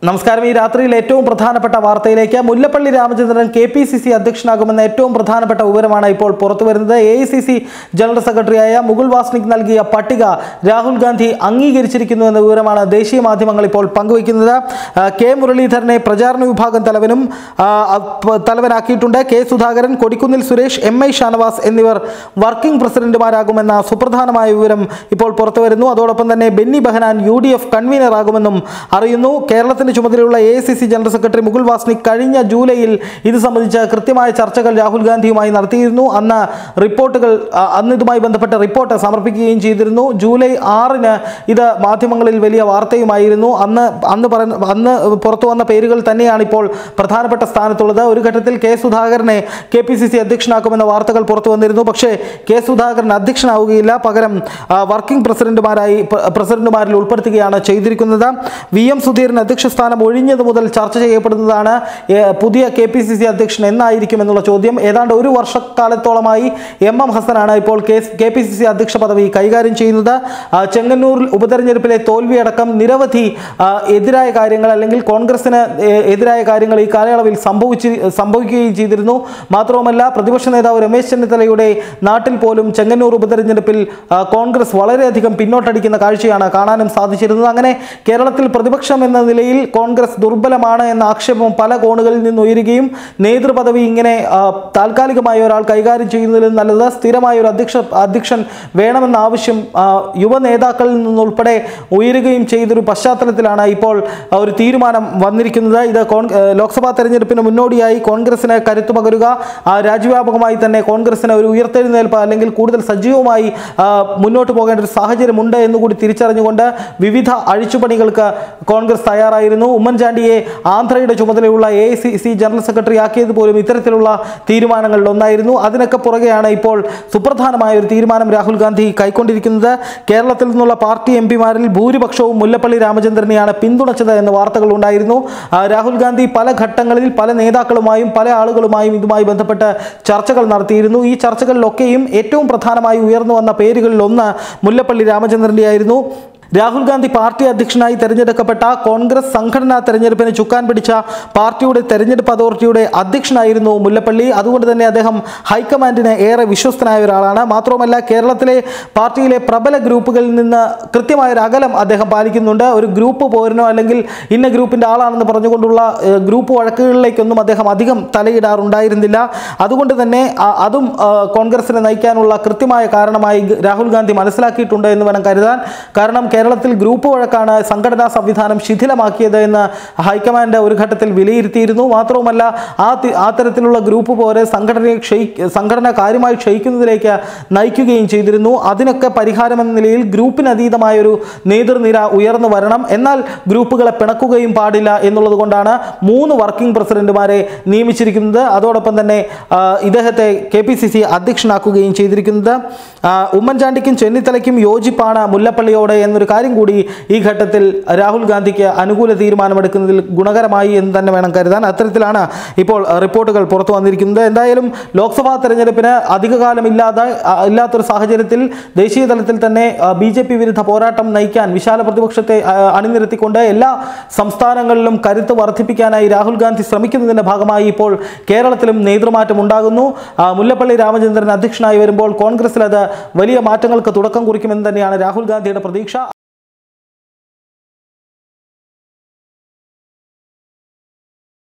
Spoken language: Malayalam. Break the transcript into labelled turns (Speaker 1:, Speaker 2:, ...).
Speaker 1: നമസ്കാരം ഈ രാത്രിയിൽ ഏറ്റവും പ്രധാനപ്പെട്ട വാർത്തയിലേക്ക് Mullappally Ramachandran K P C C അധ്യക്ഷനാകുമെന്ന ഏറ്റവും പ്രധാനപ്പെട്ട വിവരമാണ് ഇപ്പോൾ പുറത്തു വരുന്നത് A I C C general സെക്രട്ടറിയായ മുകുൾ വാസ്നിക് നൽകിയ പട്ടിക രാഹുൽ ഗാന്ധി അംഗീകരിച്ചിരിക്കുന്നു എന്ന വിവരമാണ് ദേശീയ മാധ്യമങ്ങൾ ഇപ്പോൾ പങ്കുവയ്ക്കുന്നത് ആ, കെ മുരളീധരനെ പ്രചാരണ വിഭാഗം തലവനും ആ, അ- തലവനാക്കിയിട്ടുണ്ട് K Sudhakaran Kodikunnil Suresh M I Shanavas എന്നിവർ വർക്കിംഗ് പ്രസിഡന്റുമാരാകുമെന്ന സുപ്രധാനമായ വിവരം ഇപ്പോൾ പുറത്തു വരുന്നു അതോടൊപ്പം തന്നെ Benny Behanan U D F കൺവീനറാകുമെന്നും അറിയുന്നു കേരളത്തിന്റെ ചുമതലയുള്ള A general secretary Mukul Wasnik കഴിഞ്ഞ ജൂലൈയിൽ ഇത് സംബന്ധിച്ച കൃത്യമായ ചർച്ചകൾ രാഹുൽ ഗാന്ധിയുമായി നടത്തിയിരുന്നു അന്ന് റിപ്പോർട്ടുകൾ ആ, അന്ന് ഇതുമായി ബന്ധപ്പെട്ട റിപ്പോർട്ട് സമർപ്പിക്കുകയും ചെയ്തിരുന്നു ജൂലൈ ആറിന് ഇത് മാധ്യമങ്ങളിൽ വലിയ വാർത്തയുമായിരുന്നു അന്ന് അന്ന് പറഞ്ഞ അന്ന് പുറത്തു വന്ന പേരുകൾ തന്നെയാണ് ഇപ്പോൾ പ്രധാനപ്പെട്ട സ്ഥാനത്തുള്ളത് ഒരു ഘട്ടത്തിൽ കെ സുധാകരനെ കെ പി സി സി അധ്യക്ഷനാക്കുമെന്ന വാർത്തകൾ പുറത്തു വന്നിരുന്നു പക്ഷേ കെ സുധാകരൻ അധ്യക്ഷനാവുകയില്ല പകരം ആ, വർക്കിംഗ് പ്രസിഡന്റുമാരായി പ്ര- പ്രസിഡന്റുമാരിൽ ഉൾപ്പെടുത്തുകയാണ് ചെയ്തിരിക്കുന്നത് വി എം സുധീരൻ അധ്യക്ഷ സ്ഥാനം ഒഴിഞ്ഞത് മുതൽ ചർച്ച ചെയ്യപ്പെടുന്നതാണ് ഏ, പുതിയ കെ പി സി സി അധ്യക്ഷൻ എന്നായിരിക്കും എന്നുള്ള ചോദ്യം ഏതാണ്ട് ഒരു വർഷക്കാലത്തോളമായി എം എം ഹസനാണ് ഇപ്പോൾ K K P C C അധ്യക്ഷ പദവി കൈകാര്യം ചെയ്യുന്നത് ആ, ചെങ്ങന്നൂർ ഉപതെരഞ്ഞെടുപ്പിലെ തോൽവിയടക്കം നിരവധി ആ, എതിരായ കാര്യങ്ങൾ അല്ലെങ്കിൽ കോൺഗ്രസിന് എ- എതിരായ കാര്യങ്ങൾ ഈ കാലയളവിൽ സംഭവിച്ച് സംഭവിക്കുകയും ചെയ്തിരുന്നു മാത്രവുമല്ല പ്രതിപക്ഷ നേതാവ് രമേശ് ചെന്നിത്തലയുടെ നാട്ടിൽ പോലും ചെങ്ങന്നൂർ ഉപതെരഞ്ഞെടുപ്പിൽ ആ, കോൺഗ്രസ് വളരെയധികം പിന്നോട്ടടിക്കുന്ന കാഴ്ചയാണ് കാണാനും സാധിച്ചിരുന്നത് അങ്ങനെ കേരളത്തിൽ പ്രതിപക്ഷം എന്ന നിലയിൽ കോൺഗ്രസ് ദുർബലമാണ് എന്ന ആക്ഷേപം പല കോണുകളിൽ നിന്ന് ഉയരുകയും നേതൃപദവി ഇങ്ങനെ ആ, താൽക്കാലികമായി ഒരാൾ കൈകാര്യം ചെയ്യുന്നതിൽ നല്ലത് സ്ഥിരമായ ഒരു അധ്യക്ഷ അധ്യക്ഷൻ വേണമെന്ന ആവശ്യം ആ, യുവ നേതാക്കളിൽ നിന്നുൾപ്പെടെ ഉയരുകയും ചെയ്തൊരു പശ്ചാത്തലത്തിലാണ് ഇപ്പോൾ ആ, ഒരു തീരുമാനം വന്നിരിക്കുന്നത് ഇത് കോൺ ഏ, ലോക്സഭാ തെരഞ്ഞെടുപ്പിന് മുന്നോടിയായി കോൺഗ്രസിന് കരുത്തു പകരുക ആ, രാജ്യവ്യാപകമായി തന്നെ കോൺഗ്രസിന് ഒരു ഉയർത്തെഴുന്നേൽപ്പ് അല്ലെങ്കിൽ കൂടുതൽ സജീവമായി ആ, മുന്നോട്ട് പോകേണ്ട ഒരു സാഹചര്യമുണ്ട് എന്നുകൂടി തിരിച്ചറിഞ്ഞുകൊണ്ട് വിവിധ അഴിച്ചുപണികൾക്ക് കോൺഗ്രസ് തയ്യാറായിരുന്നു ഉമ്മൻചാണ്ടിയെ ആന്ധ്രയുടെ ചുമതലയുള്ള A I C C general secretary ആക്കിയത് പോലും ഇത്തരത്തിലുള്ള തീരുമാനങ്ങളിൽ ഒന്നായിരുന്നു അതിനൊക്കെ പുറകെയാണ് ഇപ്പോൾ സുപ്രധാനമായ ഒരു തീരുമാനം രാഹുൽ ഗാന്ധി കൈക്കൊണ്ടിരിക്കുന്നത് കേരളത്തിൽ നിന്നുള്ള പാർട്ടി എം പിമാരിൽ ഭൂരിപക്ഷവും മുല്ലപ്പള്ളി രാമചന്ദ്രനെയാണ് പിന്തുണച്ചത് എന്ന വാർത്തകൾ ഉണ്ടായിരുന്നു ആ, രാഹുൽ ഗാന്ധി പല ഘട്ടങ്ങളിൽ പല നേതാക്കളുമായും പല ആളുകളുമായും ഇതുമായി ബന്ധപ്പെട്ട് ചർച്ചകൾ നടത്തിയിരുന്നു ഈ ചർച്ചകളിലൊക്കെയും ഏറ്റവും പ്രധാനമായി ഉയർന്നു വന്ന പേരുകളിൽ ഒന്ന് മുല്ലപ്പള്ളി രാമചന്ദ്രൻ്റെ ആയിരുന്നു രാഹുൽ ഗാന്ധി പാർട്ടി അധ്യക്ഷനായി തെരഞ്ഞെടുക്കപ്പെട്ട കോൺഗ്രസ് സംഘടനാ തെരഞ്ഞെടുപ്പിന് ചുക്കാൻ പിടിച്ച പാർട്ടിയുടെ തെരഞ്ഞെടുപ്പ് അതോറിറ്റിയുടെ അധ്യക്ഷനായിരുന്നു മുല്ലപ്പള്ളി അതുകൊണ്ട് തന്നെ അദ്ദേഹം ഹൈക്കമാൻഡിന് ഏറെ വിശ്വസ്തനായ ഒരാളാണ് മാത്രവുമല്ല കേരളത്തിലെ പാർട്ടിയിലെ പ്രബല ഗ്രൂപ്പുകളിൽ നിന്ന് കൃത്യമായ ഒരു അകലം അദ്ദേഹം പാലിക്കുന്നുണ്ട് ഒരു ഗ്രൂപ്പ് പോരിനോ അല്ലെങ്കിൽ ഇന്ന ഗ്രൂപ്പിൻ്റെ ആളാണെന്ന് പറഞ്ഞുകൊണ്ടുള്ള ഏഹ്, ഗ്രൂപ്പ് വഴക്കുകളിലേക്കൊന്നും അദ്ദേഹം അധികം തലയിടാറുണ്ടായിരുന്നില്ല അതുകൊണ്ട് തന്നെ ആ- അതും ആ, കോൺഗ്രസിനെ നയിക്കാനുള്ള കൃത്യമായ കാരണമായി ഗ- രാഹുൽ ഗാന്ധി മനസ്സിലാക്കിയിട്ടുണ്ട് എന്ന് വേണം കരുതാൻ കാരണം കേരളത്തിൽ ഗ്രൂപ്പ് വഴക്കാണ് സംഘടനാ സംവിധാനം ശിഥിലമാക്കിയത് എന്ന് ഹൈക്കമാൻഡ് ഒരു ഘട്ടത്തിൽ വിലയിരുത്തിയിരുന്നു മാത്രവുമല്ല ആ തി- ആ തരത്തിലുള്ള ഗ്രൂപ്പ് പോലെ സംഘടനയെ ക്ഷയി സംഘടന കാര്യമായി ക്ഷയിക്കുന്നതിലേക്ക് നയിക്കുകയും ചെയ്തിരുന്നു അതിനൊക്കെ പരിഹാരമെന്ന നിലയിൽ ഗ്രൂപ്പിനതീതമായ ഒരു നേതൃനിര ഉയർന്നു വരണം എന്നാൽ ഗ്രൂപ്പുകളെ പിണക്കുകയും പാടില്ല എന്നുള്ളത് കൊണ്ടാണ് മൂന്ന് വർക്കിംഗ് പ്രസിഡന്റുമാരെ നിയമിച്ചിരിക്കുന്നത് അതോടൊപ്പം തന്നെ ആ, ഇദ്ദേഹത്തെ കെ പി സി സി അധ്യക്ഷനാക്കുകയും ചെയ്തിരിക്കുന്നത് ആ, ഉമ്മൻചാണ്ടിക്കും ചെന്നിത്തലയ്ക്കും യോജിപ്പാണ് മുല്ലപ്പള്ളിയോട് എന്നൊരു കാര്യം കൂടി ഈ ഘട്ടത്തിൽ രാഹുൽ ഗാന്ധിക്ക് അനുകൂല തീരുമാനമെടുക്കുന്നതിൽ ഗുണകരമായി എന്ന് തന്നെ വേണം കരുതാൻ അത്തരത്തിലാണ് ഇപ്പോൾ ആ, റിപ്പോർട്ടുകൾ പുറത്തു വന്നിരിക്കുന്നത് എന്തായാലും ലോക്സഭാ തെരഞ്ഞെടുപ്പിന് അധികകാലം ഇല്ലാതെ ആ, ഇല്ലാത്തൊരു സാഹചര്യത്തിൽ ദേശീയ തലത്തിൽ തന്നെ ബി ജെ പി വിരുദ്ധ പോരാട്ടം നയിക്കാൻ വിശാല പ്രതിപക്ഷത്തെ ആ, അണിനിരത്തിക്കൊണ്ട് എല്ലാ സംസ്ഥാനങ്ങളിലും കരുത്ത് വർദ്ധിപ്പിക്കാനായി രാഹുൽ ഗാന്ധി ശ്രമിക്കുന്നതിന്റെ ഭാഗമായി ഇപ്പോൾ കേരളത്തിലും നേതൃമാറ്റം ഉണ്ടാകുന്നു ആ, മുല്ലപ്പള്ളി രാമചന്ദ്രൻ അധ്യക്ഷനായി വരുമ്പോൾ കോൺഗ്രസിൽ അത് വലിയ മാറ്റങ്ങൾക്ക് തുടക്കം കുറിക്കുമെന്ന് തന്നെയാണ് രാഹുൽ ഗാന്ധിയുടെ പ്രതീക്ഷ